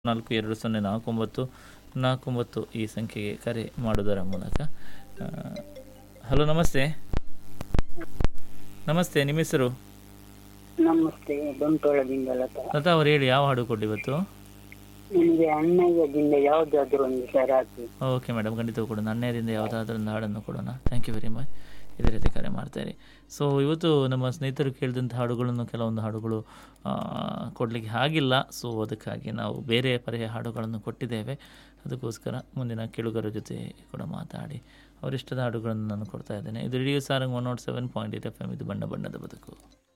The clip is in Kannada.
ನಾಲ್ಕು ಎರಡು ಸೊನ್ನೆ ನಾಲ್ಕು ಒಂಬತ್ತು ನಾಲ್ಕು ಒಂಬತ್ತು ಈ ಸಂಖ್ಯೆಗೆ ಕರೆ ಮಾಡುವುದರ ಮೂಲಕ ಆ, ಹಲೋ ನಮಸ್ತೆ ನಮಸ್ತೆ ನಿಮ್ಮ ಹೆಸರು ನಮಸ್ತೆ ಬಂಟ್ವಾಳದಿಂದ ಲತಾ ಲತಾ ಅವರು ಹೇಳಿ ಯಾವ ಹಾಡು ಕೊಡಿ ಇವತ್ತು ನಿಮಗೆ ಅಣ್ಣಯ್ಯದಿಂದ ಯಾವ್ದಾದ್ರು ಒಂದು ಸರ್ ಹಾಕಿ ಓಕೆ ಮೇಡಮ್ ಖಂಡಿತ ಕೊಡೋಣ ಅಣ್ಣಯರಿಂದ ಯಾವುದಾದ್ರೂ ಒಂದು ಹಾಡನ್ನು ಕೊಡೋಣ ಥ್ಯಾಂಕ್ ಯು ವೆರಿ ಮಚ್ ಇದೇ ರೀತಿ ಕರೆ ಮಾಡ್ತಾರೆ ಸೊ ಇವತ್ತು ನಮ್ಮ ಸ್ನೇಹಿತರು ಕೇಳಿದಂಥ ಹಾಡುಗಳನ್ನು ಕೆಲವೊಂದು ಹಾಡುಗಳು ಆ, ಕೊಡಲಿಕ್ಕೆ ಆಗಿಲ್ಲ ಸೊ ಅದಕ್ಕಾಗಿ ನಾವು ಬೇರೆ ಪರ್ಯಾಯ ಹಾಡುಗಳನ್ನು ಕೊಟ್ಟಿದ್ದೇವೆ ಅದಕ್ಕೋಸ್ಕರ ಮುಂದಿನ ಕೇಳುಗರ ಜೊತೆ ಕೂಡ ಮಾತಾಡಿ ಅವರಿಷ್ಟದ ಹಾಡುಗಳನ್ನು ನಾನು ಕೊಡ್ತಾ ಇದ್ದೇನೆ ಇದು radio Sarang one nought seven point eight F M ಇದು ಬಣ್ಣ ಬಣ್ಣದ ಬದುಕು